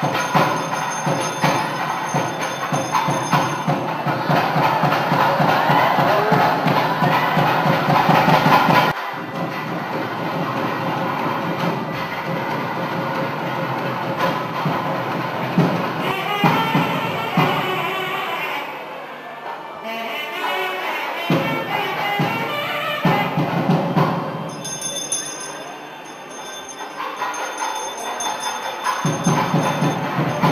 ஆ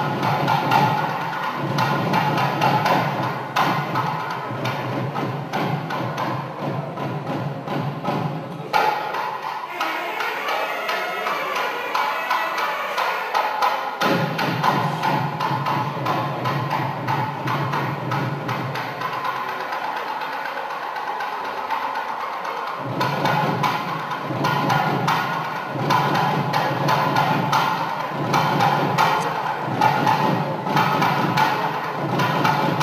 ஆ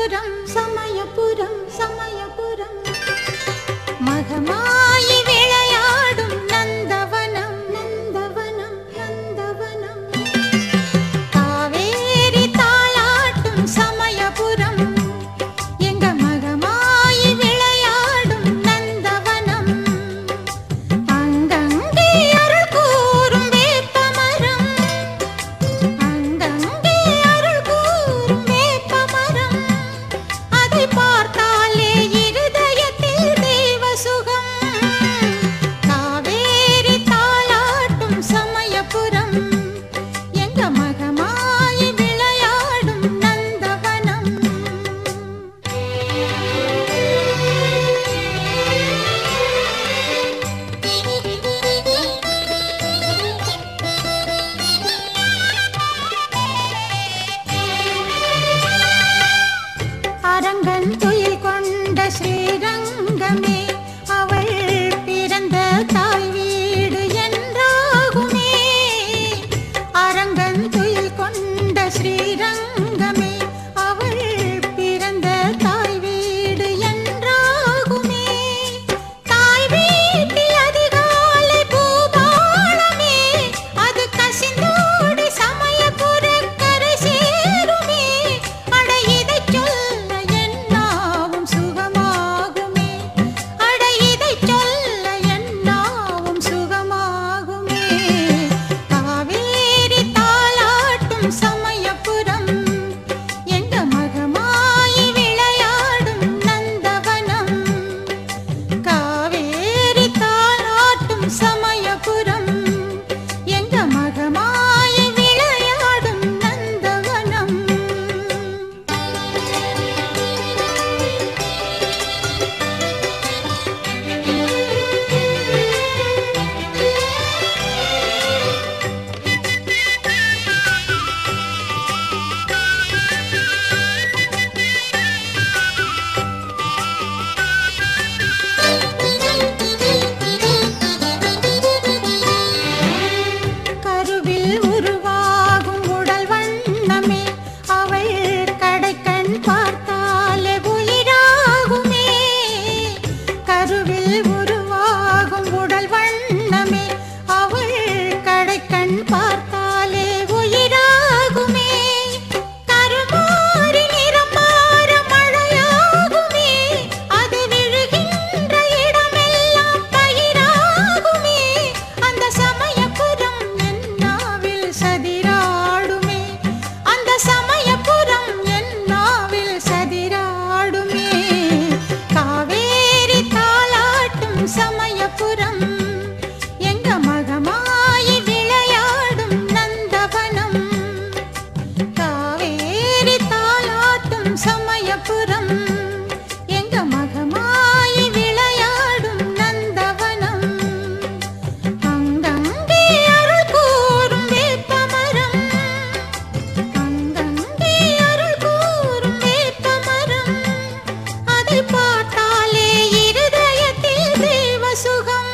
சமயபுரம் சமயபுரம் சமயபுரம் மகமாயி விளையாடும் நந்தவனம் நந்தவனம் நந்தவனம் காவேரி தாளாட்டும் சமயபுரம் எங்க மகமாயி விளையாடும் நந்தவனம் அங்கங்கே அருள் கூறும் வேப்பமரம் அங்கங்கே அருள் கூறும் வேப்பமரம் அதை பார்த்தாலே இருதயத்தில் தெய்வ சுகம் காவேரி தாளாட்டும் சமயபுரம் எங்க மகமாயி விளையாடும் நந்தவனம் அரங்கன் துயில் கொண்ட ஸ்ரீரங்கமே அவள் பிறந்த தாய் வீடு என்றாகுமே அரங்கன் துயில் கொண்ட ஸ்ரீரங்கமே அவள் பிறந்த தாய் வீடு என்றாகுமே தாய் வீட்டில் அதிகாலை பூபாலமே அது கசிந்தோடி சமயபுர கரை சேருமே அட இதைச் சொல்ல என்னாவும் சுகமாகுமே அட இதைச் சொல்ல என்னாவும் சுகமாகுமே காவேரி தாளாட்டும் சமயபுரம் எங்க மகமாயி விளையாடும் நந்தவனம் காவேரி தாளாட்டும் சமயபுரம் எங்க மகமாயி விளையாடும் நந்தவனம் கருவில் உருவாகும் உடல் வண்ணமே அவள் கடைக்கண் பார்த்தாலே உயிராகுமே கருவில் உருவாகும் உடல் வண்ணமே அவள் கடைக்கண் பார்த்தாலே உயிராகுமே கருமாறி நிறம் மாற மழையாகுமே அது விழுகின்ற இடமெல்லாம் பயிராகுமே அந்த சமயபுரம் என்னாவில் சதிராடுமே அந்த சமயபுரம் என்னாவில் சதிராடுமே காவேரி தாளாட்டும் சமயபுரம் எங்க மகமாயி விளையாடும் நந்தவனம் காவேரி தாளாட்டும் சமயபுரம் எங்க மகமாயி விளையாடும் நந்தவனம் அங்கங்கே அருள் கூறும் வேப்பமரம் அங்கங்கே அருள் கூறும் வேப்பமரம் அதை பார்த்தாலே இருதயத்தில் தெய்வ சுகம்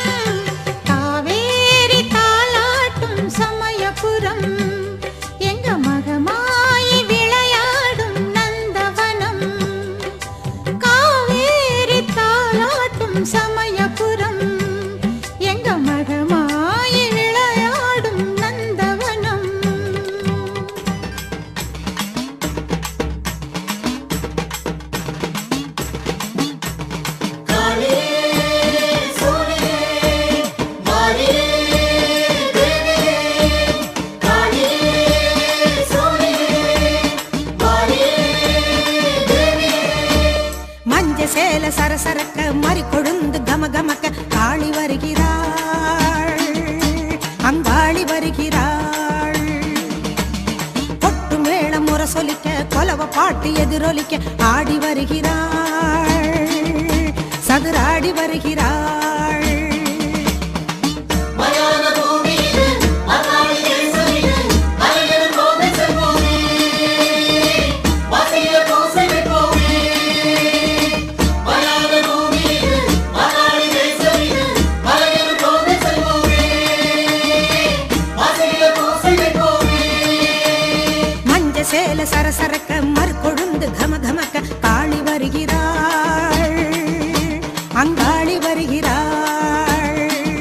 காவேரி தாளாட்டும் சமயபுரம் எங்க மகமாயி விளையாடும் நந்தவனம் காவேரி தாளாட்டும் சமயபுரம் எங்க மகமாயி விளையாடும் நந்தவனம் மஞ்ச சேல சரசரக்க மறி கொழுந்து கம கமக்க காளி வருகிறாள் அங்காளி வருகிறாள் பொட்டு மேளம் முறை சொலிக்க கொலவ பாட்டு எதிரொலிக்க ஆடி வருகிறாள் சதுராடி வருகிறாள் மயான பூமியிலே மகாளி தேசமிலே அழகில் கோதை செல்வோமே வாசிய பூசை போமே மயான பூமியிலே மகாளி தேசமிலே அழகில் கோதை செல்வோமே வாசிய பூசை போமே மஞ்ச சேல சரசரக்க மறு கொழுந்து கம கமக்க கமகமக்க காளி வருகிறாள் அங்காளி வருகிறாள்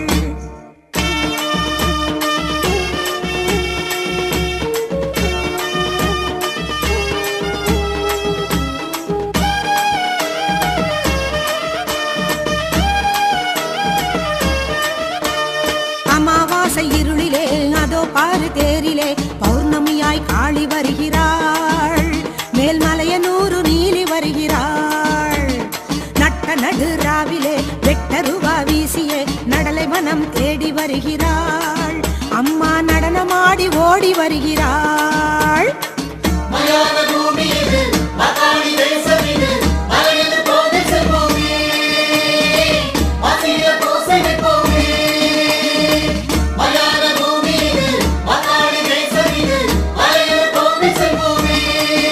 அமாவாசை இருளிலே அதோ பாரு தேரிலே பௌர்ணமியாய் காளி வருகிறாள் மேல்மலையனூரு நீலி வருகிறாள் நட்ட நடு ராவிலே வெட்ட ரூபா வீசியே நடலை மனம் தேடி வருகிறாள் அம்மா நடனமாடி ஓடி வருகிறாள் மயான பூமி இது மகாணி தேசம் இது மலையது போது செல்வோமே அசிய பூசை வைப்போமே மயான பூமி இது மகாணி தேசம் இது மலையது போது செல்வோமே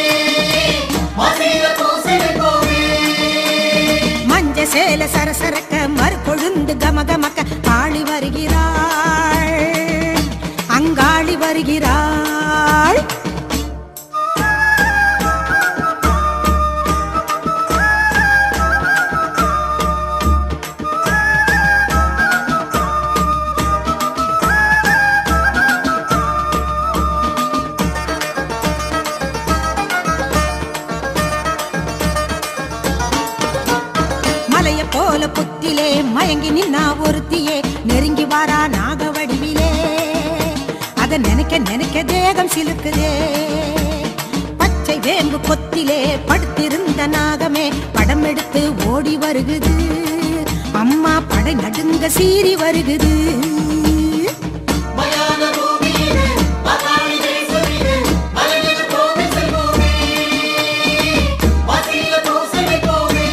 அசிய பூசை வைப்போமே மஞ்ச சேல சரசரக்க மறுகொழுந்து கமகமக்க காளி வருகிறாள் அங்காளி வருகிறாள் மலைய போல புத்திலே மயங்கி நின்னா ஒருத்தியே நெருங்கி வாரா நாக வடிவிலே அத நினைக்க நினைக்க தேகம் சிலுக்குதே பச்சை வேம்பு கொத்திலே படுத்திருந்த நாகமே படம் எடுத்து ஓடி வருகுது அம்மா படை நடுங்க சீறி வருகுது மயான பூமி இது மகாணி தேசம் இது மலையது போது செல்வோமே அசிய பூசை வைப்போமே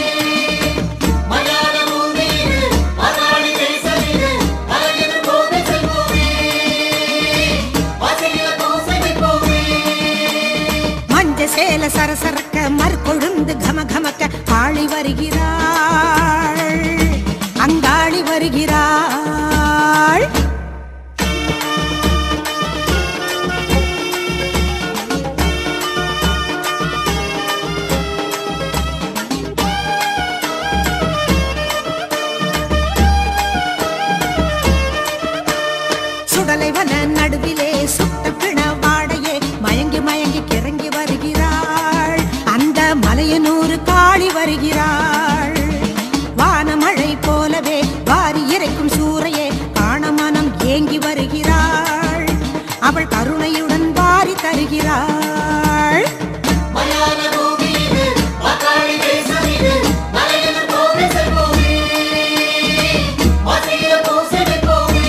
மயான பூமி இது மகாணி தேசம் இது மலையது போது செல்வோமே அசிய பூசை வைப்போமே மஞ்ச சேல சரசரக்க மறுகொழுந்து கமகமக்க காளி வருகிறாள் அங்காளி வருகிறாள் சுடலைவன நடுவிலே சுட்ட பிண வாடையே மயங்கி மயங்கி கிறங்கி வருகிறாள் அந்த மலையனூறு காளி வருகிறாள் வானமழை போலவே வாரி இறைக்கும் சூறையே காண மனம் ஏங்கி வருகிறாள் அவள் கருணையுடன் வாரி தருகிறாள் மயான பூமி இது மகாணி தேசம் இது மலையது போது செல்வோமே அசிய பூசை வைப்போமே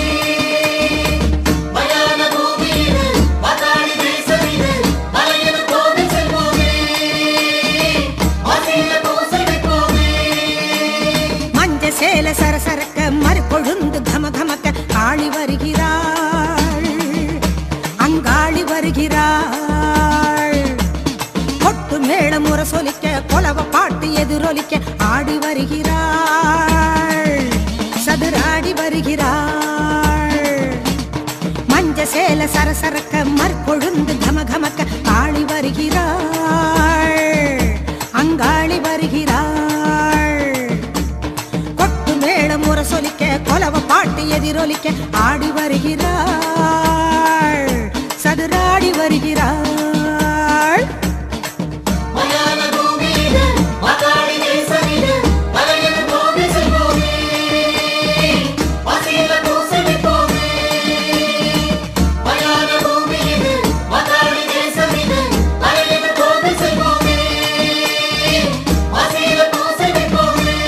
மயான பூமி இது மகாணி தேசம் இது மலையது போது செல்வோமே அசிய பூசை வைப்போமே மஞ்ச சேல சரசரக்க மறுகொழுந்து கமகமக்க காளி வருகிறாள் அங்காளி வருகிறாள் கொட்டு மேள முறை சொலிக்க கொலவ பாட்டு எதிரொலிக்க ஆடி வருகிறாள் சதுராடி வருகிறாள் மஞ்ச சேல சரசரக்க மறுகொழுந்து கமகமக்க காளி வருகிறாள் அங்காளி வருகிறாள் கொட்டு மேள முறை சொலிக்க கொலவ பாட்டு எதிரொலிக்க ஆடி வருகிறாள் சதுராடி வருகிறாள் மயான பூமி இது மகாணி தேசம் இது மலையது போது செல்வோமே அசிய பூசை வைப்போமே மயான பூமி இது மகாணி தேசம் இது மலையது போது செல்வோமே அசிய பூசை வைப்போமே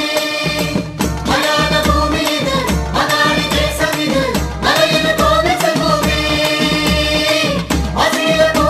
மயான பூமி இது மகாணி தேசம் இது மலையது போது செல்வோமே அசிய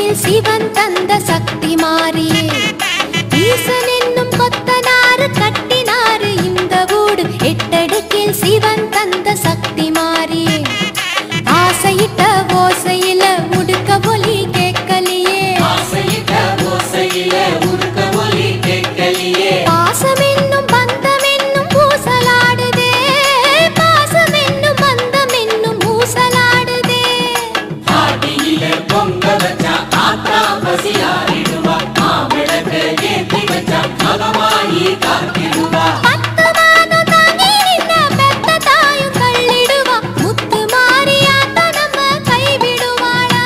எட்டடுக்கில் சிவன் தந்த சக்தி மாறியே ஈசன் என்னும் கொத்தனாரு கட்டினாரு இந்த வீடு எட்டடுக்கில் சிவன் தந்த சக்தி மாறியே ஆசையிட்ட ஓசையில முடுக்க ஒலி கேட்கலையே ஆசையிட்ட ஓசையில உருக்க ஒலி கேட்கலியே பாசம் என்னும் பந்தம் என்னும் பூசலாடுதே பாசம் என்னும் பந்தம் என்னும் பூசலாடுதே ஆடியில பொங்க வச்சா ஆத்தா பசியாரிடுவா மாவிளக்கு ஏத்தி வச்சா மகமாயி காத்திடுவா பத்து மாதம் தாங்கி நின்ன பெத்த தாயும் தள்ளிடுவா முத்து மாறியாத்த நம்ம கைவிடுவாளா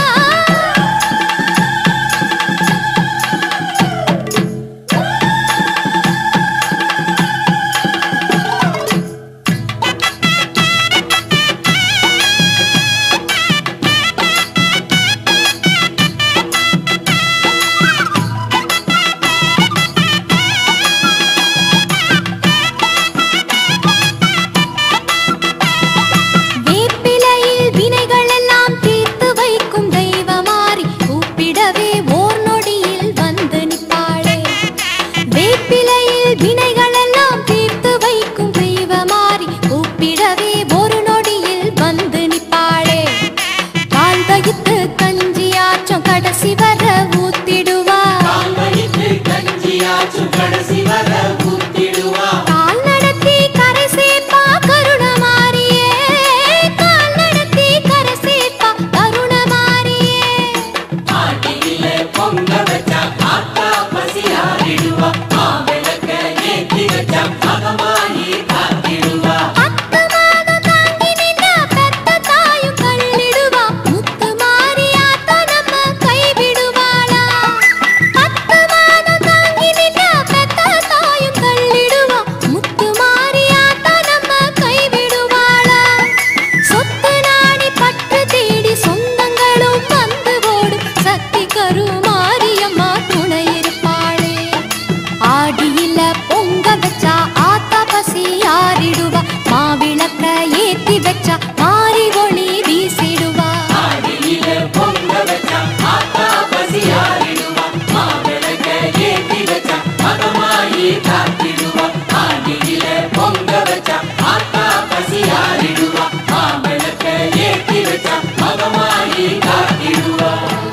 வேப்பிலையில் வினைகள் எல்லாம் தீர்த்து வைக்கும் தெய்வமாறி கூப்பிடவே ஓர் நொடியில் வந்து நிற்பாளே வேப்பிலையில் வினைகள் எல்லாம் தீர்த்து வைக்கும் தெய்வமாறி கூப்பிடவே ஒரு நொடியில் வந்து நிற்பாளே பால் தயித்து கஞ்சியாச்சும் கடைசி வர ஊத்திடுவா கால் வயிற்று கஞ்சியாச்சும் கடைசி வர ஊத்திடுவா கால் நடத்தி கரை சேர்ப்பா கருணமாரியே கால் நடத்தி கரை சேர்ப்பா கருணமாரியே ஆடியில பொங்க வச்சா ஆத்தா பசியாரிடுவா மாவிளக்க ஏத்தி வச்சா மகமாயி காத்திடுவா பத்து மாதம் தாங்கி நின்ன பெத்த தாயும் கள்ளிடுவா முத்து மாரியாத்த நம்ம கைவிடுவாளா பத்து மாதம் தாங்கி நின்ன பெத்த தாயும் கள்ளிடுவா முத்து மாரியாத்த நம்ம கைவிடுவாளா சொத்து நாடி பற்று தேடி சொந்தங்களும் வந்து ஓடும் சக்தி கருமாரியம்மா துணை இருப்பாளே ஆடியில பொங்க வச்சா ஆத்தா பசி ஆறிடுவா மாவிளக்க ஏத்தி வச்சா மாறி ஒளி வீசிடுவா ஆடியில பொங்க வச்சா ஆத்தா பசியாரிடுவா மாவிளக்க ஏத்தி வச்சா மகமாயி காத்திடுவா ஆடியில பொங்க வச்சா ஆத்தா பசியாரிடுவா மாவிளக்க ஏத்தி வச்சா மகமாயி காத்திடுவா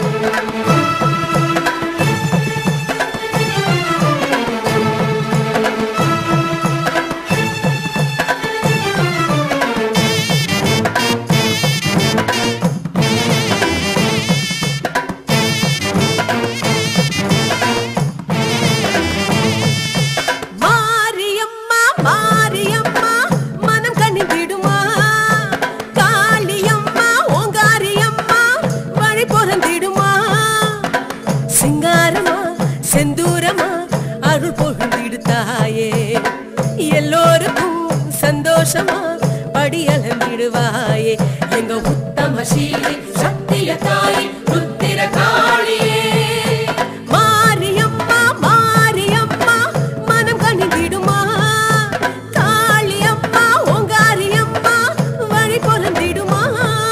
மாரியம்மா மாரியம்மா மனம் கனிந்திடுமா காளியம்மா ஓங்காரியம்மா வழி பொறந்திடுமா சிங்காரமா செந்தூரமா அருள் பொழுந்திடு தாயே எல்லோருக்கும் சந்தோஷமா படி அளந்திடுவாயே எங்க உத்தம சீலை சத்திய தாயே ருத்திர காளியே மாரியம்மா மாரியம்மா மனம் கனிந்திடுமா காளியம்மா ஓங்காரியம்மா வழி பொறந்திடுமா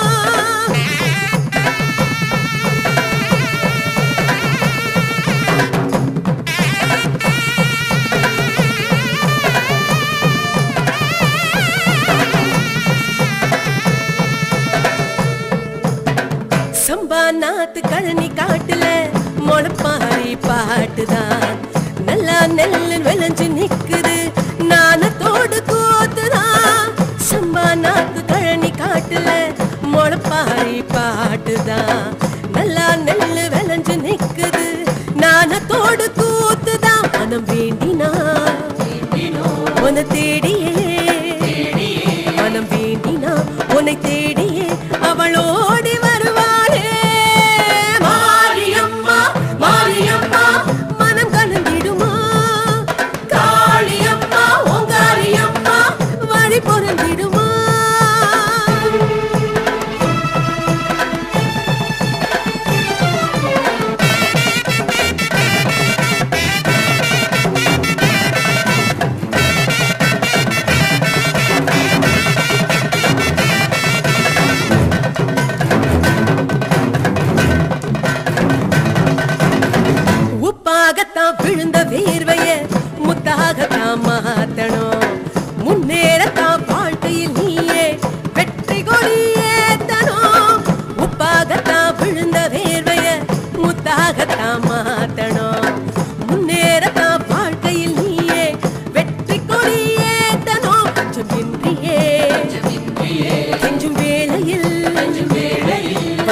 சம்பா நாத்து கழனி காட்டுல முளப்பாரி பாட்டுதான் நல்லா நெல்லு விளைஞ்சு நிக்குது நானத்தோடு கூத்துதான் சம்பா நாத்து கழனி காட்டுல முளப்பாரி பாட்டுதான் நல்லா நெல்லு விளைஞ்சு நிக்குது நானத்தோடு கூத்துதான் மனம் வேண்டினா உன தேடியே மனம் வேண்டினா உன்னை தேடியே அவளோடி வருவாளே மாரியம்மா மாரியம்மா மனம் கலந்திடுமா காளியம்மா ஓங்காரியம்மா வழி பொறந்திடுமா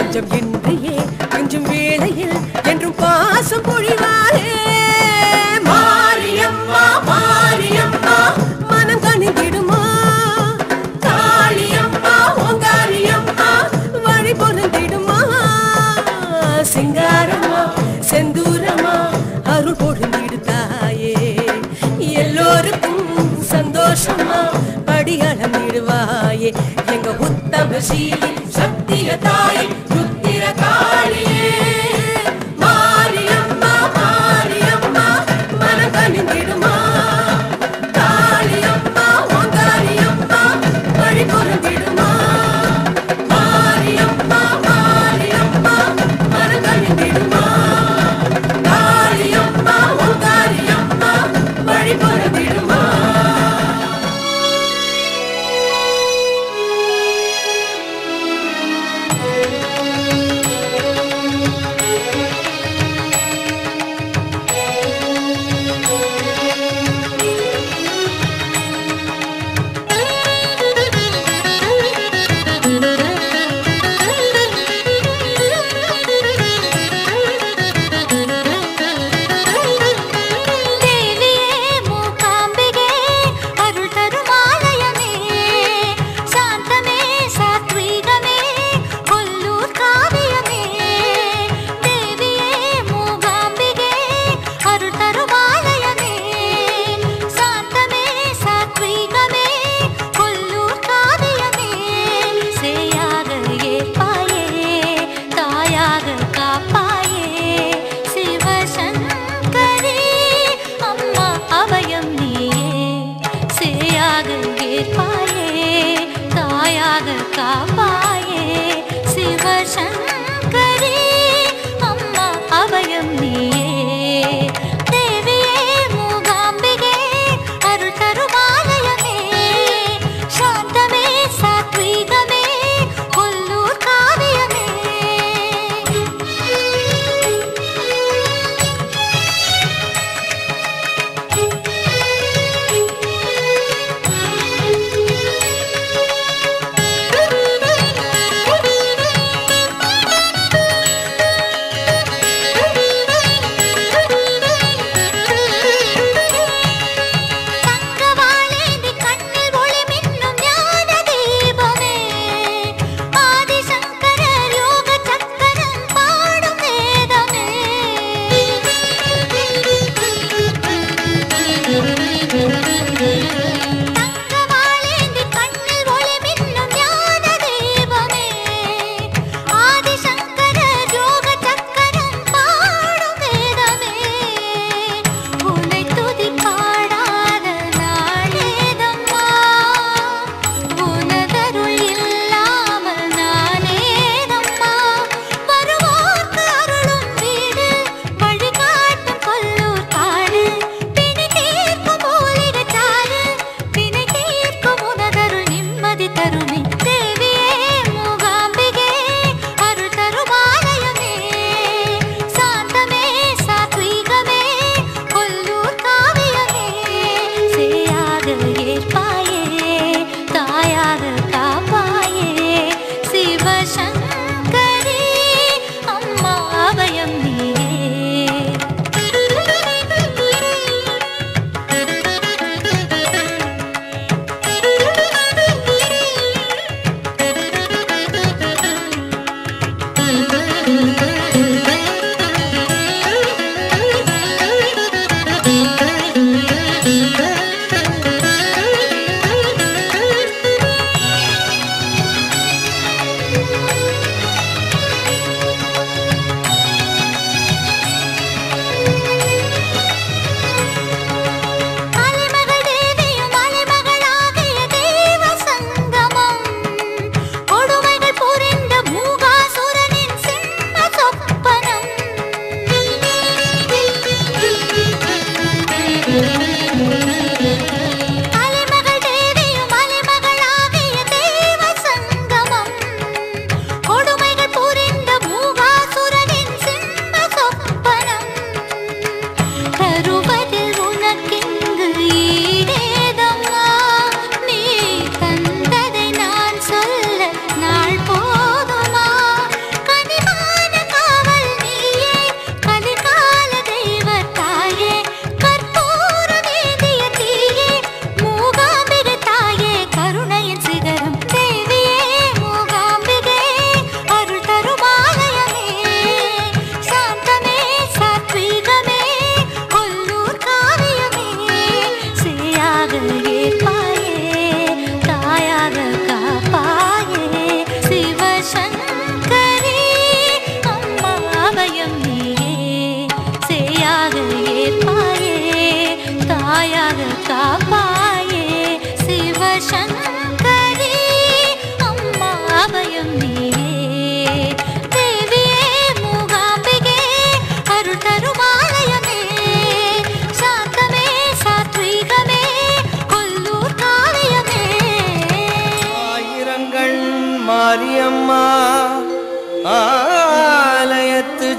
பஞ்சம் இன்றியே கொஞ்சம் வேளையில் என்றும் பாசம் பொழிவாரே மாரியம்மா மாரியம்மா மனம் கணிந்திடுமா காளியம்மா ஓங்காரியம்மா வழி பொருந்திடுமா சிங்காரம்மா செந்தூரம்மா அருள் பொருந்திடு தாயே எல்லோருக்கும் சந்தோஷமா படியாளம் இடுவாயே எங்க உத்தம சீலி சத்திய தாயே ருத்திர காளியே மாரியம்மா மாரியம்மா மனம் கணிந்திடுமா காளியம்மா ஓங்காரியம்மா வழி பொருந்திடுமா மாரியம்மா மாரியம்மா மனம் கணிந்திடுமா காளியம்மா ஓங்காரியம்மா வழி பொருந்திடுமா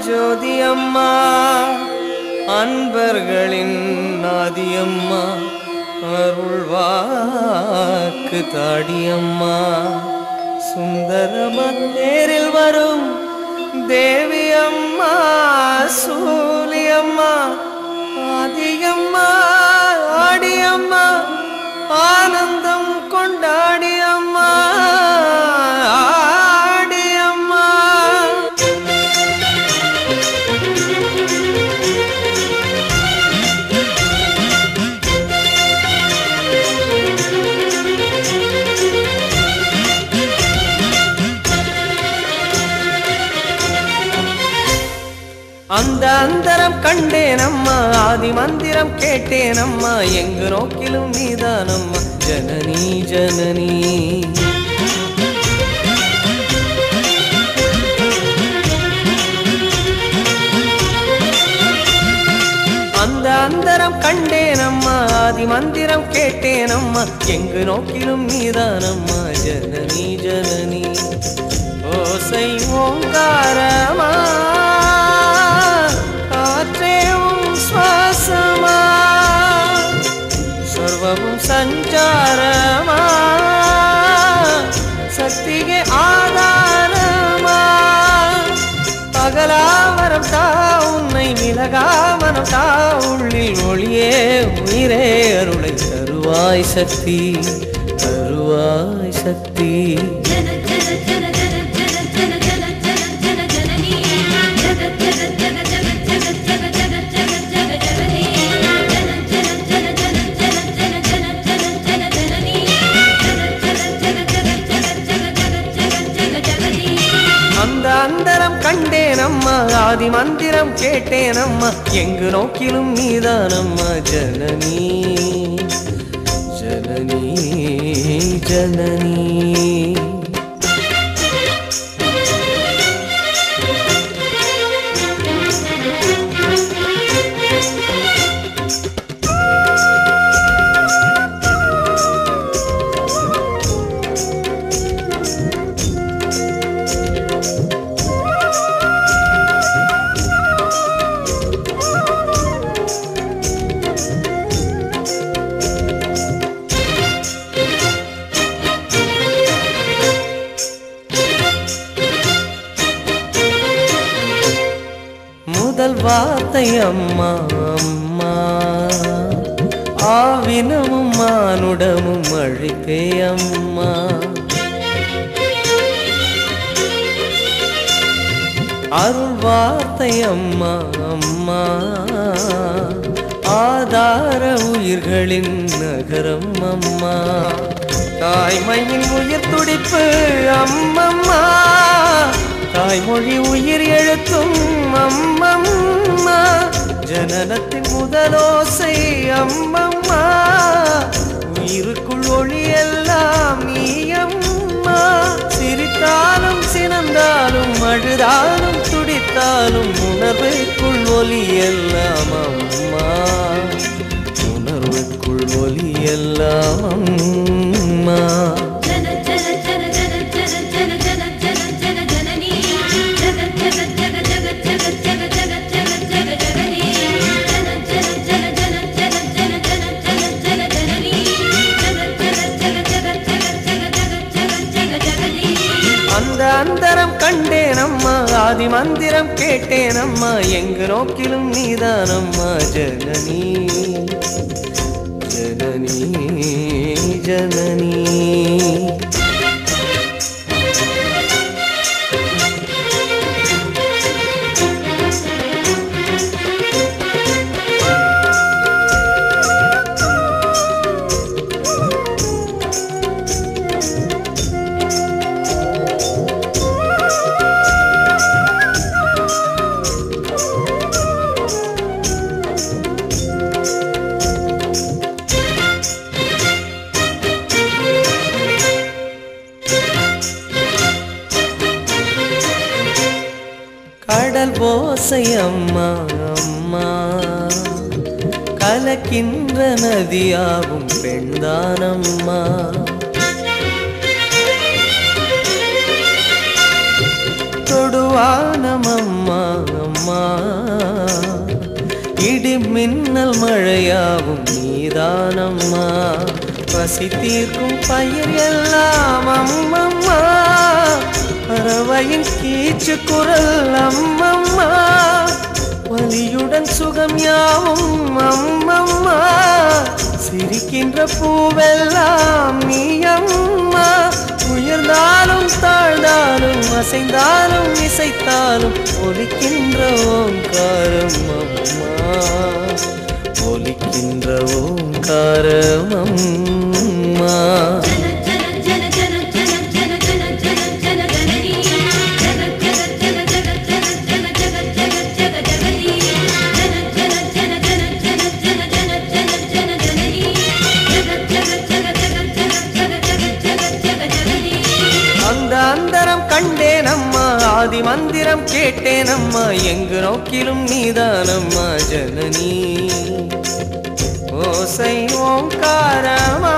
ஜோதி அம்மா அன்பர்களின் நாதியம்மா அருள்வாக்கு தாடியம்மா சுந்தரமத்தேரில் வரும் தேவி அம்மா சூலியம்மா ஆதியம்மா ஆடியம்மா ஆனந்தம் கொண்டாடியம்மா ஆடியம்மா அந்த அந்தரம் கண்டேனம்மா ஆதி மந்திரம் கேட்டேனம்மா எங்கு நோக்கிலும் நீதானம்மா ஜனனி ஜனனி அந்த அந்தரம் கண்டேனம்மா ஆதி மந்திரம் கேட்டேனம்மா எங்கு நோக்கிலும் நீதானம்மா ஜனனி ஜனனி ஓசை ஓங்காரமா காற்றே உன் சுவாசமா சர்வமும் சஞ்சாரமா சக்திಗೆ ஆதாரமா பகலாவரம் தா உன்னை விலகாமனம் தா உள்ளில் ஒளியே உயிரே அருளை தருவாய் சக்தி தருவாய் சக்தி அந்த அந்தரம் கண்டேனம்மா ஆதி மந்திரம் கேட்டேனம்மா எங்கு நோக்கிலும் நீதானம்மா ஜனனி ஜனனி ஜனனி முதல் வார்த்தை அம்மா அம்மா ஆவினமும் மானுடமும் அழிப்பே அம்மா அருள் வார்த்தை அம்மா அம்மா ஆதார உயிர்களின் நகரம் அம்மா தாய்மையின் உயிர் துடிப்பு அம்மம்மா தாய்மொழி உயிர் எழுத்தும் அம்மம்மா ஜனனத்தின் முதலோசை அம்மம்மா உயிருக்குள் ஒளி எல்லாம் நீ அம்மா சிரித்தாலும் சினந்தாலும் அழுதாலும் துடித்தாலும் உணர்வுக்குள் ஒலி எல்லாம் அம்மா உணர்வுக்குள் ஒலி எல்லாம் அம்மா அந்த அந்தரம் கண்டேனம்மா ஆதி மந்திரம் கேட்டேனம்மா எங்கு நோக்கிலும் நீதானம்மா ஜனனி ஜனனி ஜனனி கடல் ஓசை அம்மா அம்மா கலக்கின்ற நதியாகும் பெண்தானம்மா தொடுவானம் அம்மா அம்மா இடி மின்னல் மழையாவும் நீதானம்மா பசி தீர்க்கும் பயிர் எல்லாம் அம்மம்மா பறவையின் கீச்சு குரல் அம்மம்மா வலியுடன் சுகம் யாவும் அம்மம்மா சிரிக்கின்ற பூவெல்லாம் நீ அம்மா உயர்ந்தாலும் தாழ்ந்தாலும் அசைந்தாலும் இசைத்தாலும் ஒலிக்கின்ற ஓங்காரம் அம்மா ஒலிக்கின்ற ஓங்காரம் அம்மா அந்த அந்தரம் கண்டேனம்மா ஆதி மந்திரம் கேட்டேனம்மா எங்கு நோக்கிலும் நீதானம்மா ஜனனி ஓசை ஓங்காரமா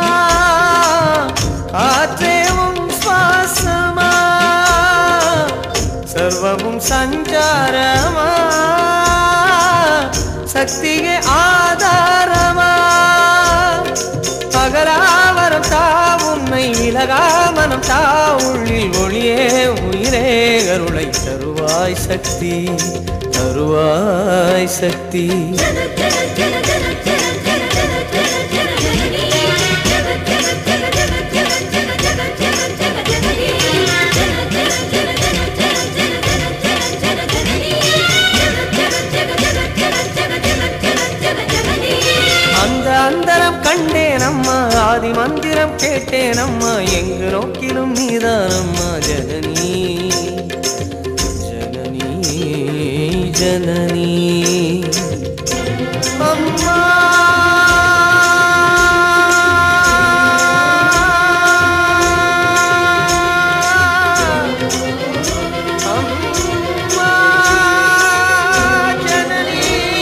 காற்றே உன் சுவாசமா சர்வமும் சஞ்சாரமா சக்தியே ஆதாரமா பகலாவரம் தா உன்னை விலகா மனம் தா உள்ளில் ஒளியே உயிரே அருளை தருவாய் சக்தி தருவாய் சக்தி அந்த அந்தரம் கண்டேனம்மா ஆதி மந்திரம் கேட்டேனம்மா எங்கு நோக்கிலும் நீதானம்மா ஜனனி ஜனனி ஜனனி அம்மா அம்மா ஜனனி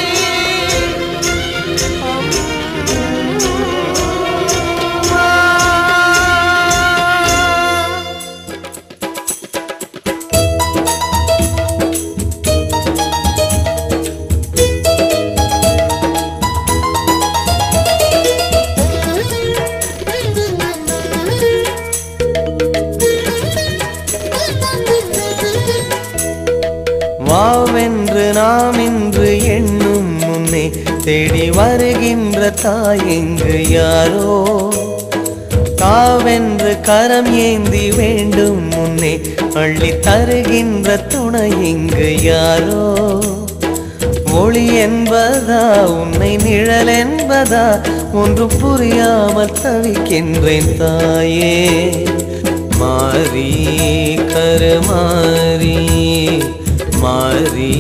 வாவென்று நாம் இன்று எண்ணும் முன்னே தேடி வருகின்ற தாயெங்கு யாரோ தாவென்று கரம் ஏந்தி வேண்டும் முன்னே அள்ளி தருகின்ற துணை இங்கு யாரோ ஒளி என்பதா உன்னை நிழல் என்பதா ஒன்றும் புரியாமல் தவிக்கின்றேன் தாயே மாறி கருமாறி மாறி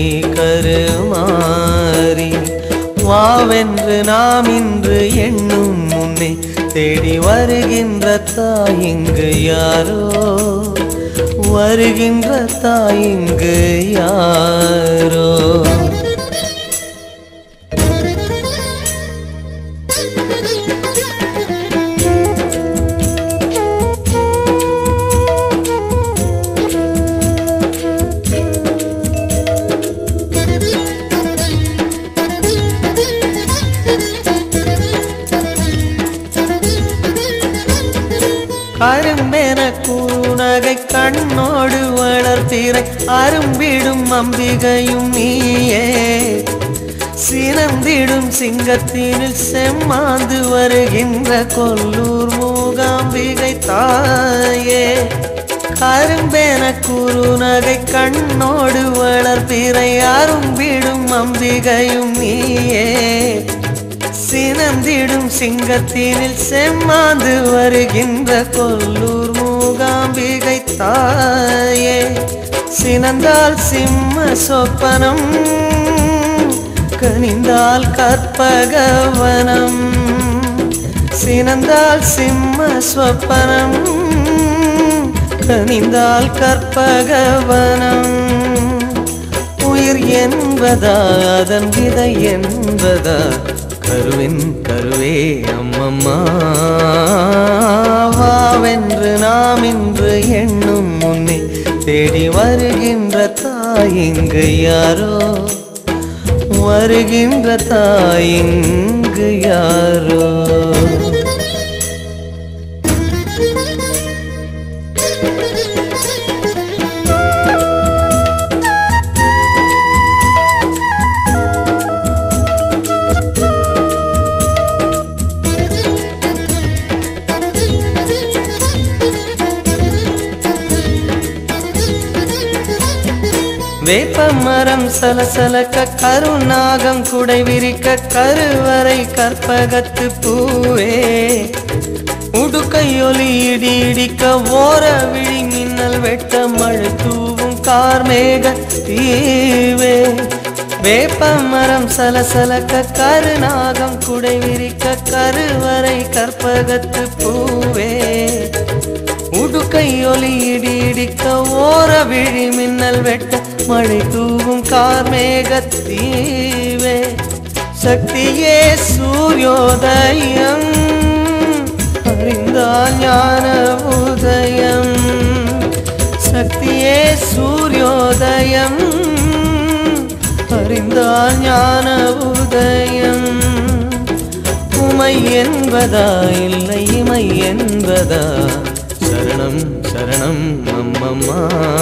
கருமாறி வாவென்று நாம் இன்று எண்ணும் முன்னே தேடி வருகின்ற தாயிங்கு யாரோ வருகின்ற தாயிங்கு யாரோ அரும்பென கூநகை கண்ணோடு வளர்த்திரை அரும்பிடும் அம்பிகையும் நீயே சினந்திடும் சிங்கத்தினில் செம்மாந்து வருகின்ற கொல்லூர் மூகாம்பிகை தாயே கரும்பென குறுநகை கண்ணோடு வளர்ப்பிறை அரும்பிடும் அம்பிகையும் நீயே சினந்திடும் சிங்கத்தினில் செம்மாந்து வருகின்ற கொல்லூர் மூகாம்பிகை தாயே சினந்தால் சிம்ம சொப்பனம் கனிந்தால் கற்பகவனம் சினந்தால் சிம்ம சொப்பனம் கனிந்தால் கற்பகவனம் உயிர் என்பதா அதன் விதை என்பதா கருவின் கருவே அம்மம்மா வாவென்று நாம் இன்று எண்ணும் முன்னே தேடி வருகின்ற தாயிங்கு யாரோ வருகின்ற தாயிங்கு யாரோ வேப்ப மரம் சலசலக்க கருநாகம் குடை விரிக்க கருவறை கற்பகத்து பூவே உடுக்கையொலி இடி இடிக்க ஓர விழி மின்னல் வெட்ட மழை தூவும் கார்மேக தீவே வேப்ப மரம் சலசலக்க கருநாகம் குடை விரிக்க கருவறை கற்பகத்து பூவே உடுக்கை ஒலி இடி இடிக்க ஓர விழி மின்னல் வெட்ட மழை தூவும் கார்மேகத்தீவே சக்தியே சூரியோதயம் அறிந்தால் ஞான உதயம் சக்தியே சூரியோதயம் அறிந்தால் ஞான உதயம் உமை என்பதா இல்லை இமை என்பதா சரணம் சரணம் அம்மம்மா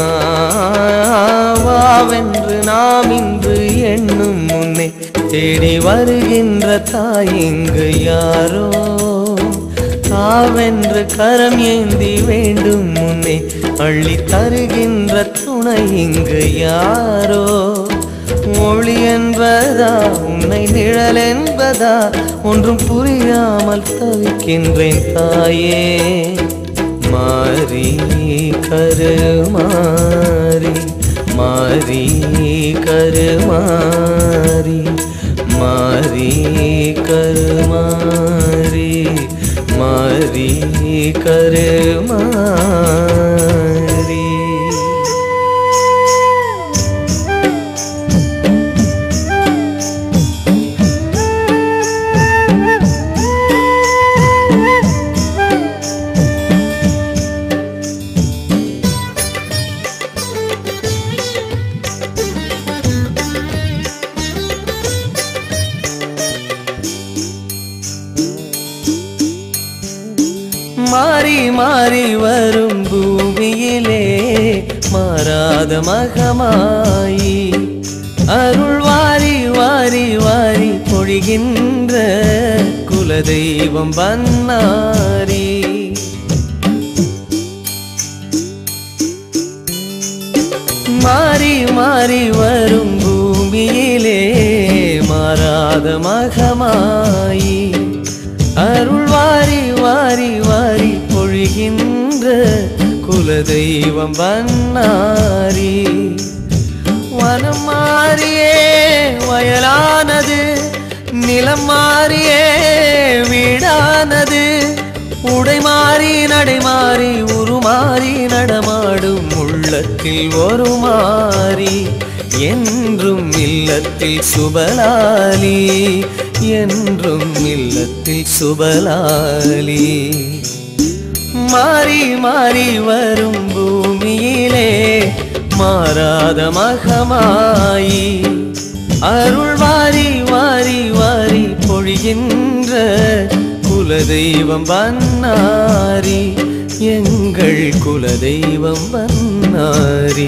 வாவென்று நாம் இன்று எண்ணும் முன்னே தேடி வருகின்ற தாய் இங்கு யாரோ தாவென்று கரம் ஏந்தி வேண்டும் முன்னே அள்ளி தருகின்ற துணை இங்கு யாரோ மொழி என்பதா உன்னை நிழல் என்பதா ஒன்றும் புரியாமல் தவிக்கின்றேன் தாயே மாறி கருமாறி மாறி கருமாறி மாறி கருமாறி மாறி கருமாறி மாறி மாறி வரும் பூமியிலே மாறாத மகமாயி அருள் வாரி வாரி வாரி பொழிகின்ற குலதெய்வம் வன்னாரி மாறி மாறி வரும் பூமியிலே மாறாத மகமாயி அருள் வாரி வாரி வாரி பொழிகின்ற குலதெய்வம் வண்ணாரி வனம் மாறியே வயலானது நிலம் மாறியே வீடானது உடை மாறி நடை மாறி உருமாறி நடமாடும் உள்ளத்தில் ஒரு மாறி என்றும் இல்லத்தில் சுபலாலி என்றும் இல்லத்தில் சுபலாலி மாறி மாறி வரும் பூமியிலே மாறாத மகமாயி அருள் வாரி வாரி வாரி பொழிகின்ற குலதெய்வம் வண்ணாரி எங்கள் குலதெய்வம் வண்ணாரி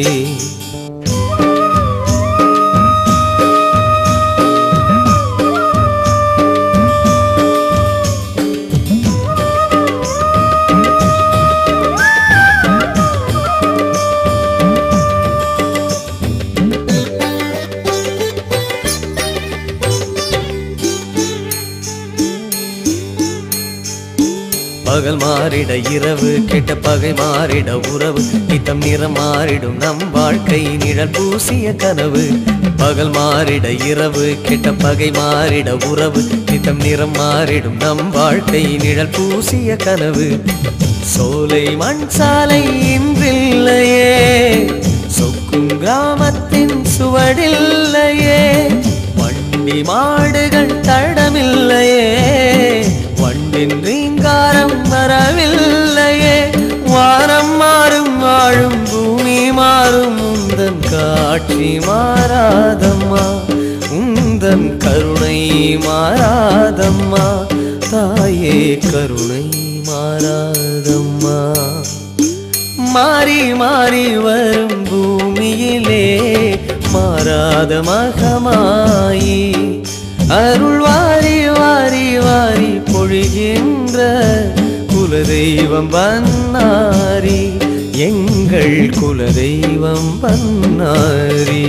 பகல் மாறிட இரவு கெட்ட பகை மாறிட உறவு நித்தம் நிறம் மாறிடும் நம் வாழ்க்கை நிழல் பூசிய கனவு பகல் மாறிட இரவு கெட்ட பகை மாறிட உறவு நித்தம் நிறம் மாறிடும் நம் வாழ்க்கை நிழல் பூசிய கனவு சோலை மண் சாலை இன்றில்லையே சொக்கும் கிராமத்தின் சுவடில்லையே வண்டி மாடுகள் தடமில்லையே வண்டின் ரீங்காரம் வரவில்லையே வானம் மாறும் வாழும் பூமி மாறும் உந்தன் காட்சி மாறாதம்மா உன் கருணை மாறாதம்மா தாயே கருணை மாறாதம்மா மாறி மாறி வரும் பூமியிலே மாறாத மகமாயி அருள் வாரி வாரி வாரி பொழிகின்ற குலதெய்வம் பன்னாரி எங்கள் குலதெய்வம் பன்னாரி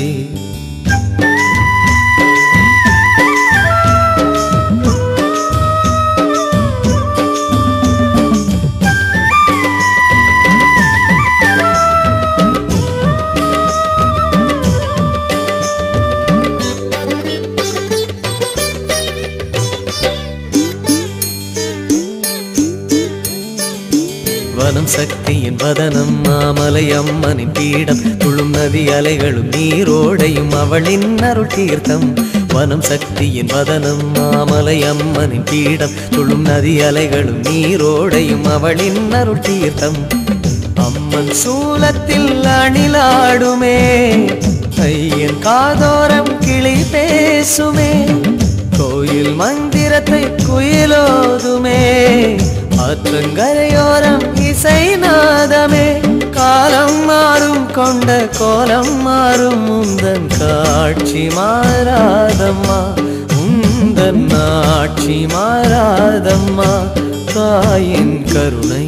வனம் சக்தியின் வதனம் மாமலை அம்மனின் பீடம் துளும் நதி அலைகளும் நீரோடையும் அவளின் அருள் தீர்த்தம் வனம் சக்தியின் வதனம் மாமலை அம்மனின் பீடம் துளும் நதி அலைகளும் நீரோடையும் அவளின் அருள் தீர்த்தம் அம்மன் சூலத்தில் அணிலாடுமே ஐயன் காதோரம் கிளி பேசுமே கோயில் மந்திரத்தை குயிலோதுமே ஆற்றங்கரையோரம் இசை நாதமே காலம் மாறும் கொண்ட கோலம் மாறும் உந்தன் காட்சி மாறாதம்மா உந்தன் ஆட்சி மாறாதம்மா தாயின் கருணை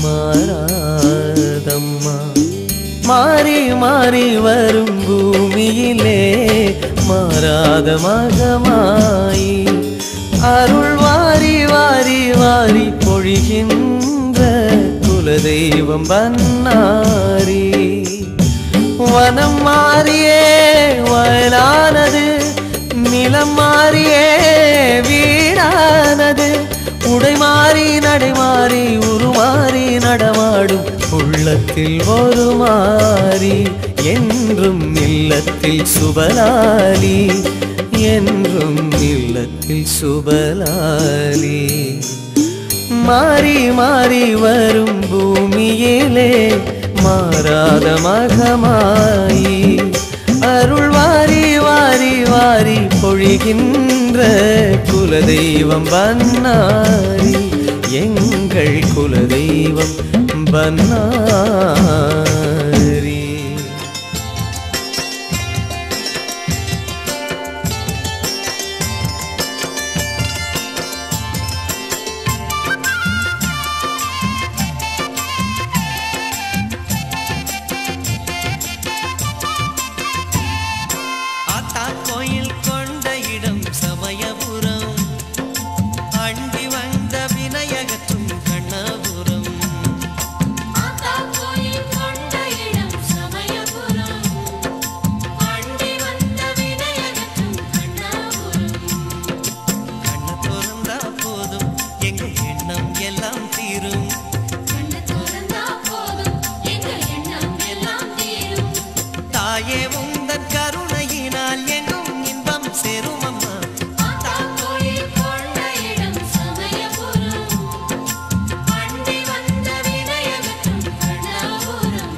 மாறாதம்மா மாறி மாறி வரும் பூமியிலே மாறாத மகமாயி அருள் வாரி வாரி வாரி பொழிகின்ற குலதெய்வம் பன்னாரி வனம் மாறியே வயலானது நிலம் மாறியே வீடானது உடை மாறி நடை மாறி உருமாறி நடமாடும் உள்ளத்தில் ஒரு மாறி என்றும் இல்லத்தில் சுபலாலி என்றும் இல்லத்தில் சுபலாலி மாறி மாறி வரும் பூமியிலே மாறாத மகமாயி அருள் வாரி வாரி வாரி பொழிகின்ற குலதெய்வம் பன்னாரி எங்கள் குலதெய்வம் பன்னாரி ஆத்தா கோயில் கொண்ட இடம் சமயபுரம் அண்டி வந்த வினயகற்றும் கண்ணபுரம் ஆத்தா கோயில் கொண்ட இடம் சமயபுரம் அண்டி வந்த வினயகற்றும் கண்ணபுரம் கண்ண திறந்தா போதும் எங்க எண்ணம் எல்லாம் தீரும் கண்ண திறந்தா போதும் எங்க எண்ணம் எல்லாம் தீரும் தாயே உந்தன் கருணையினால் எங்கும் இன்பம் சேரும் அம்மா ஆத்தா கோயில் கொண்ட இடம் சமயபுரம் அண்டி வந்த வினயகற்றும் கண்ணபுரம்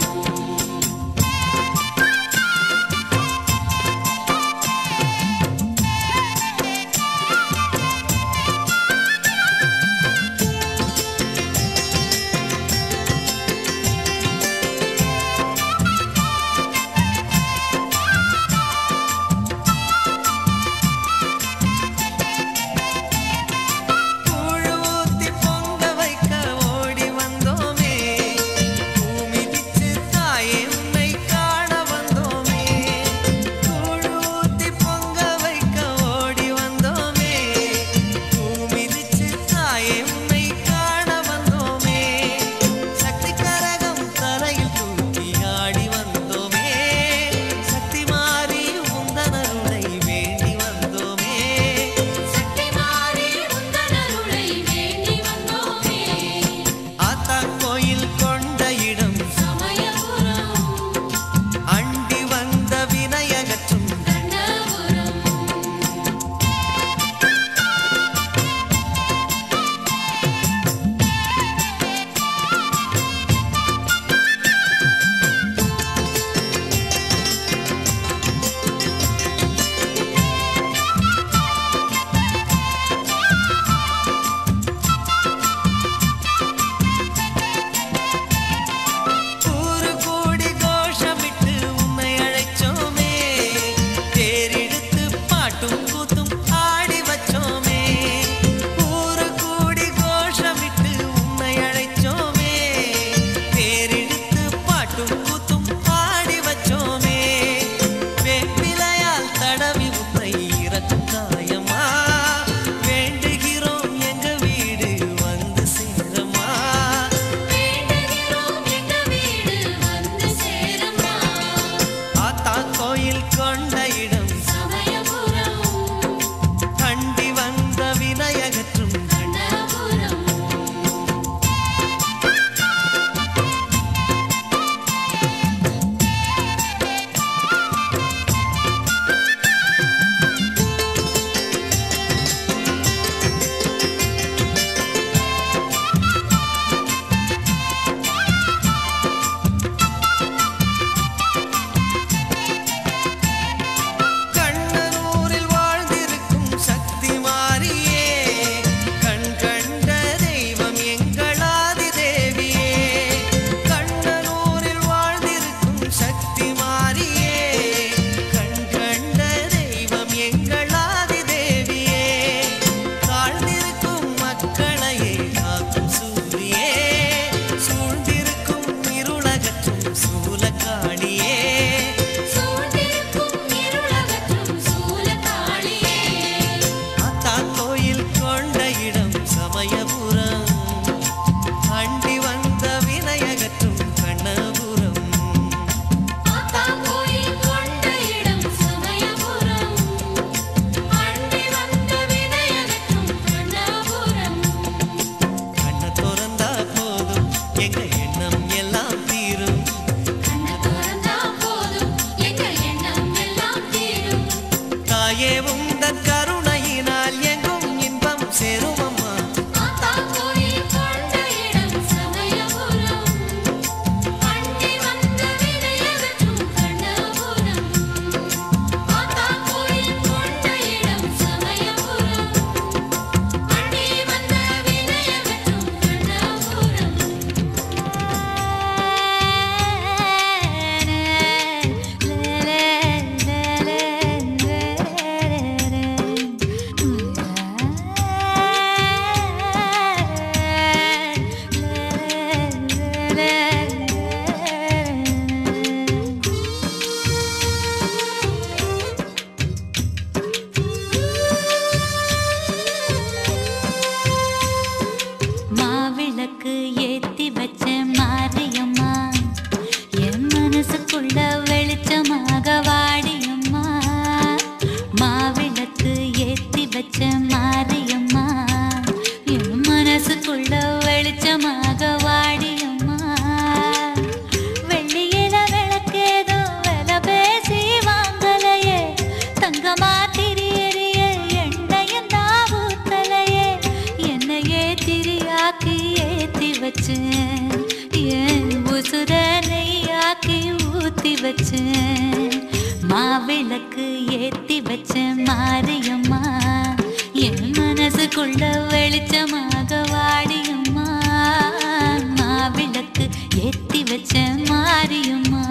ஏத்தி வச்சேன் மாவிளக்கு ஏத்தி வச்சேன் மாரியம்மா என் மனசுக்குள்ள வெளிச்சமாக வாடியம்மா மாவிளக்கு ஏத்தி வச்சேன் மாரியம்மா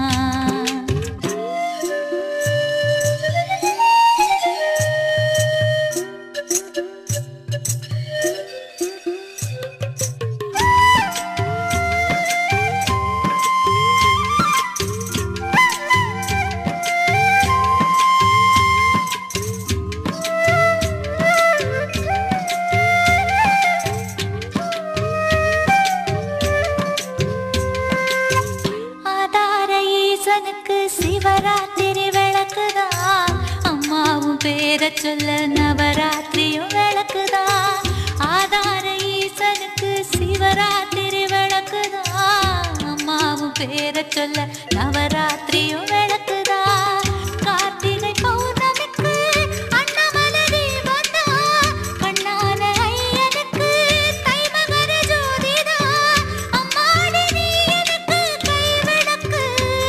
ஆதார ஈசனுக்கு சிவராத்திரி விளக்குதான் அம்மாவும் பேர சொல்ல நவராத்திரியும் விளக்குதான் ஆதார ஈசனுக்கு சிவராத்திரி விளக்குதான் அம்மாவும் பேர சொல்ல நவராத்திரியும் விளக்குதான் கார்த்திகை பௌர்ணமிக்கு அண்ணாமலை தீபம்தான் கண்ணான ஐயனுக்கு தைமகர ஜோதிதான் அம்மாடி நீ எனக்கு கை விளக்கு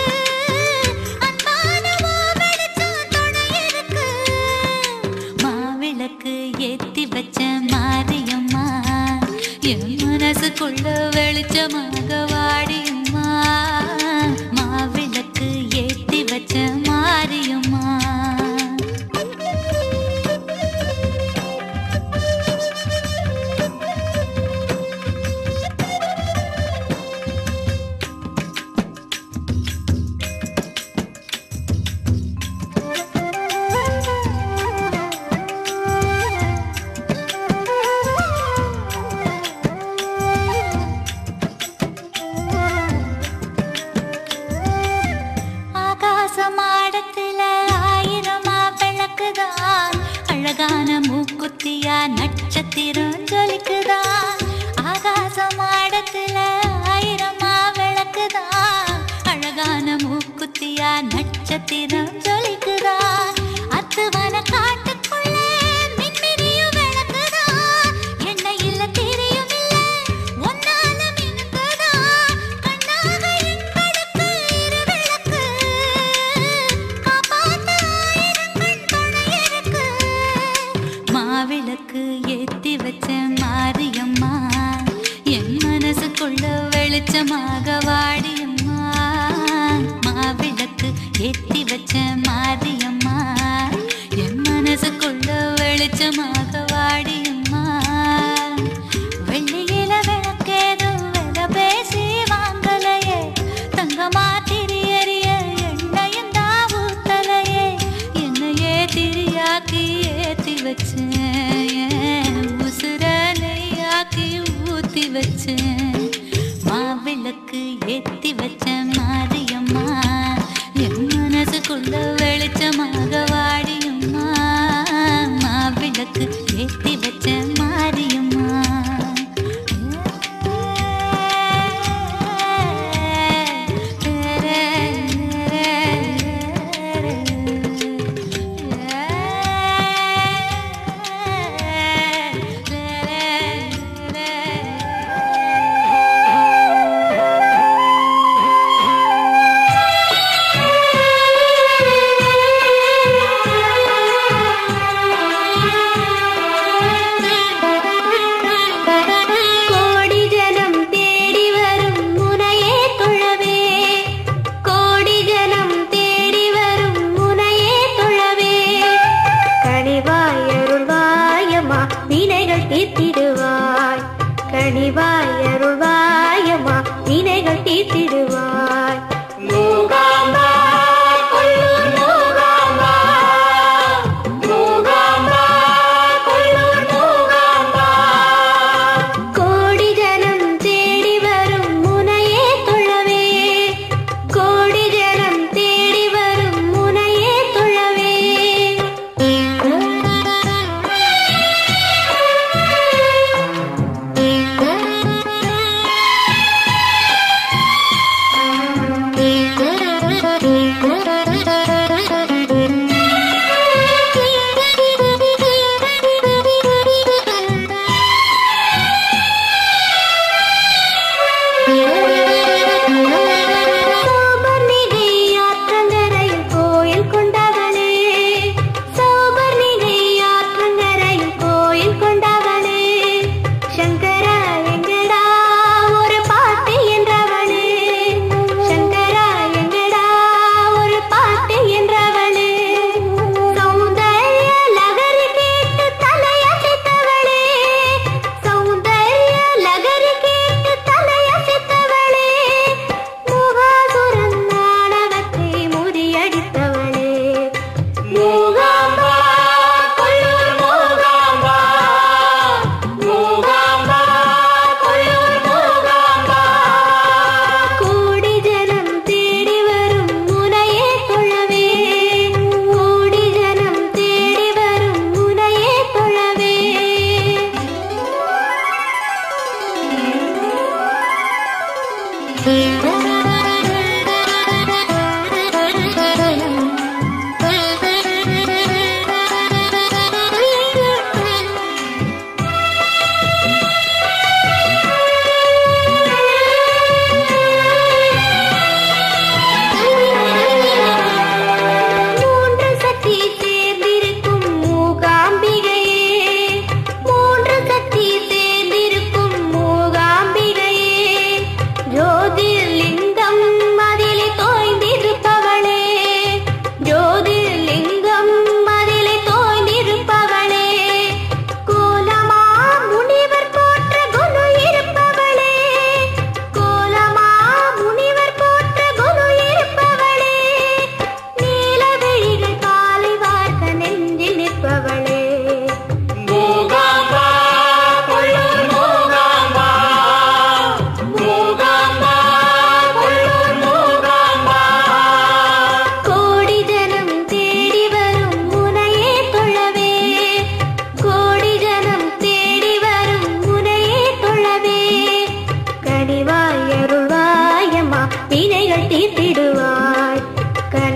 அன்பான மாவெளிச்சம் துணை இருக்கு மாவிளக்கு ஏத்தி வச்ச மாரியம்மா என் மனசுக்குள்ள வெளிச்சமாக வாடியம்மா மாவிளக்கு ஏத்தி வச்ச மாரியம்மா ஆகாச மாடத்துல ஆயிரமா விளக்குதான் அழகான மூக்குத்தியா நட்சத்திரம் ஜொலிக்குதான் ஆகாச மாடத்துல ஆயிரமா விளக்குதான் அழகான மூக்குத்தியா நட்சத்திரம் ஜொலிக்குதான் அத்துவன காட்டுக்குள்ள மின்மினியும் விளக்குதான் என்ன இல்ல தெரியும் இல்ல ஒன்னால மினுக்குதான் கண்ணாக எங்களுக்கு இரு விளக்கு காப்பாத்த ஆயிரம் கண் துணை இருக்கு மாவிளக்கு ஏத்தி வச்ச மாரியம்மா என் மனசுக்குள்ள வெளிச்சமாக வாடியம்மா மாவிளக்கு ஏத்தி வச்ச மாரியம்மா என் மனசுக்குள்ள வெளிச்சமாக வாடியம்மா வெள்ளியில விளக்கேதும் வில பேசி வாங்கலையே தங்கமா திரியறிய எண்ணையும் தான் ஊத்தலையே என்னையே திரியாக்கி ஏத்தி வச்சேன் உசுர நெய்யாக்கி ஊத்தி வச்சேன் மாவிளக்கு ஏத்தி வச்ச மாரியம்மா என் மனசுக்குள்ள வெளிச்சமாக வாடியம்மா மாவிளக்கு ஏத்தி வச்ச மாரியம்மா ஆ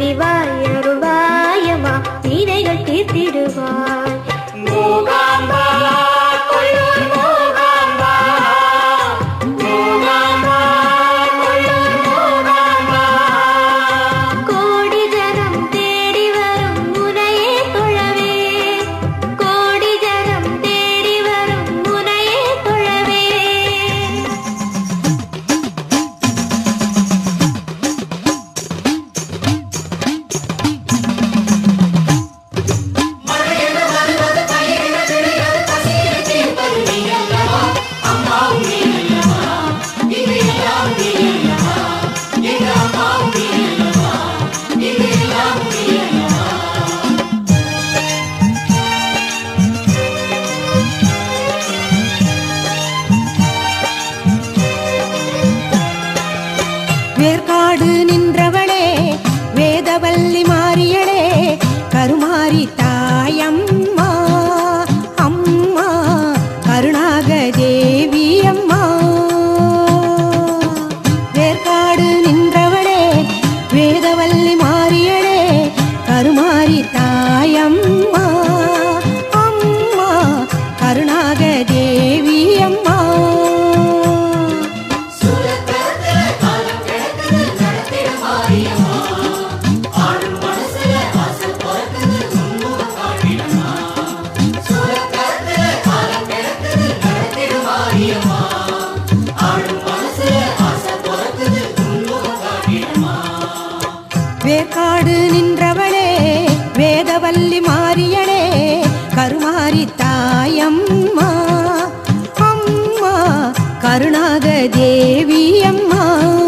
வடிவாய் அருள்வாயம்மா வினைகள் தீர்த்திடுவாய் மூகாம்பா கொல்லூர் மூகாம்பா மூகாம்பா கொல்லூர் மூகாம்பா கோடி ஜனம் தேடி வரும் முனையே தொழவே கோடி ஜனம் தேடி வரும் முனையே தொழவே மழையென வருவது பயிரின விளைவது பசியினை தீர்ப்பது நீ அல்லவா அம்மாவும் நீ அல்லவா இங்கு எல்லாம் நீ அல்லவா எங்க அம்மாவும் நீ அல்லவா இங்கு எல்லாம் நீ அல்லவா வேர்காடு நின்றவளே வேதவல்லி மாறியளே கருமாரி தாயம்மா அம்மா கருணாக தேவி அம்மா வேர்காடு நின்றவளே வேதவல்லி மாறியளே கருமாரி தாயம்மா அம்மா கருணாக தேவி அம்மா சூரத்தரத்தில காலம் கிடக்குது நடத்திட மாரியம்மா ஆடும் மனசுல ஆசை பிறக்குது உன்முகம் காட்டிடமா சூரத்தரத்தில காலம் கிடக்குது நடத்திட மாரியம்மா ஆடும் மனசுல ஆசை பிறக்குது உன்முகம் காட்டிடமா வேக்காடு நின்றவளே வேதவல்லி மாறியளே கருமாரி தாயம்மா அம்மா கருணாக தேவி அம்மா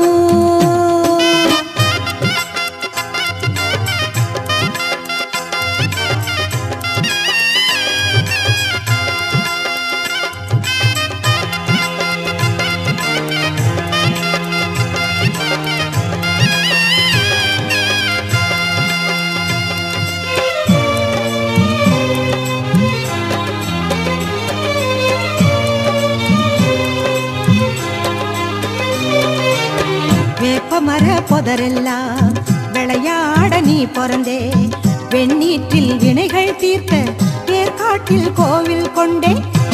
வேப்பமர புதரெல்லாம் விளையாட நீ பிறந்தே வெண்ணீற்றில் வினைகள் தீர்க்க ஏற்காட்டில் கோவில் கொண்டே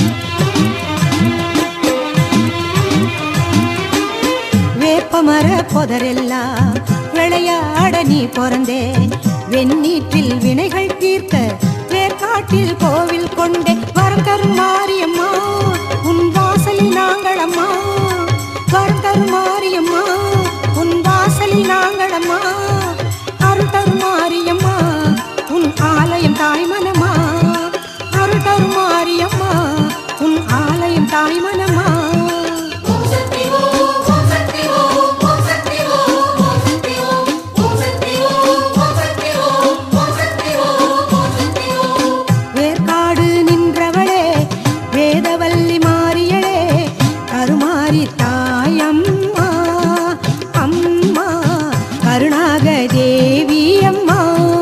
வேப்பமர புதரெல்லாம் விளையாட நீ பிறந்தே வெண்ணீற்றில் வினைகள் தீர்க்க வேர்க்காட்டில் கோவில் கொண்டே வரம் தரும் மாரியம்மா உன் வாசலில் நாங்களம்மா வரம் தரும் மாரியம்மா உன் வாசலில் நாங்களம்மா அருள் தரும் மாரியம்மா உன் ஆலயம் தாய்மனமா அருள் தரும் மாரியம்மா உன் ஆலயம் தாய்மனமா ஓம் சக்தி ஓம் ஓம் சக்தி ஓம் ஓம் சக்தி ஓம் ஓம் சக்தி ஓம் ஓம் சக்தி ஓம் ஓம் சக்தி ஓம் ஓம் சக்தி ஓம் ஓம் சக்தி ஓம் வேர்க்காடு நின்றவளே வேதவல்லி மாறியளே கருமாரி தாயம்மா அம்மா கருணாக தேவி அம்மா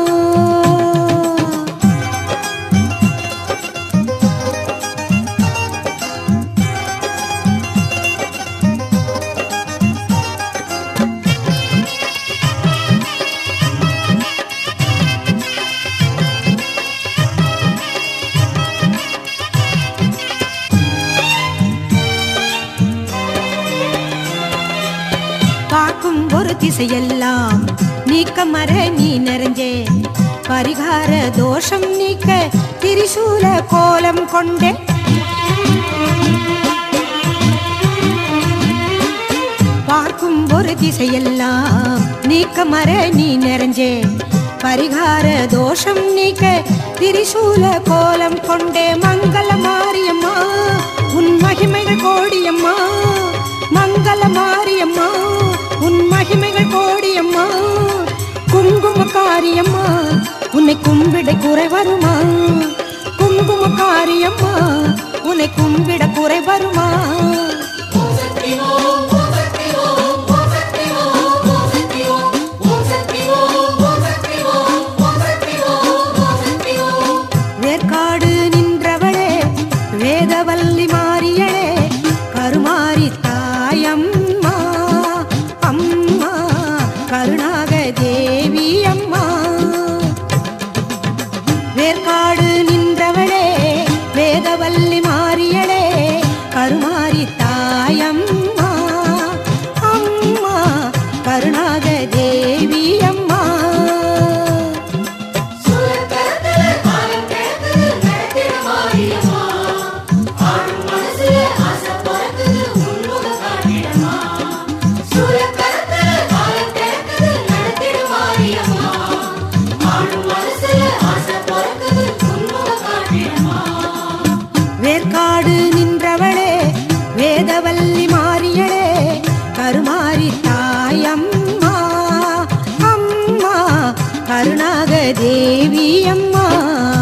பார்க்கும் ஒரு திசையெல்லாம் நீக்க மர நீ நிறைஞ்சே பரிகார தோஷம் நீக்க திரிசூல கோலம் கொண்டே பார்க்கும் ஒரு திசையெல்லாம் நீக்க மர நீ நிறைஞ்சே பரிகார தோஷம் நீக்க திரிசூல கோலம் கொண்டே மங்கள மாரியம்மா உன் மகிமைகள் கோடியம்மா மங்கள மாரியம்மா உன் மகிமைகள் கோடியம்மா குங்கும காரியம்மா உன்னை கும்பிட குறை வருமா குங்கும காரியம்மா உன்னை கும்பிட குறை வருமா ஓம் சக்தி ஓம் ஓம் சக்தி ஓம் ஓம் சக்தி ஓம் ஓம் சக்தி ஓம் ஓம் சக்தி ஓம் ஓம் சக்தி ஓம் ஓம் சக்தி ஓம் ஓம் சக்தி ஓம் வேர்க்காடு நின்றவளே வேதவல்லி மாறியளே கருமாரி தாயம்மா அம்மா கருணாக தேவி அம்மா அருணாக தேவி அம்மா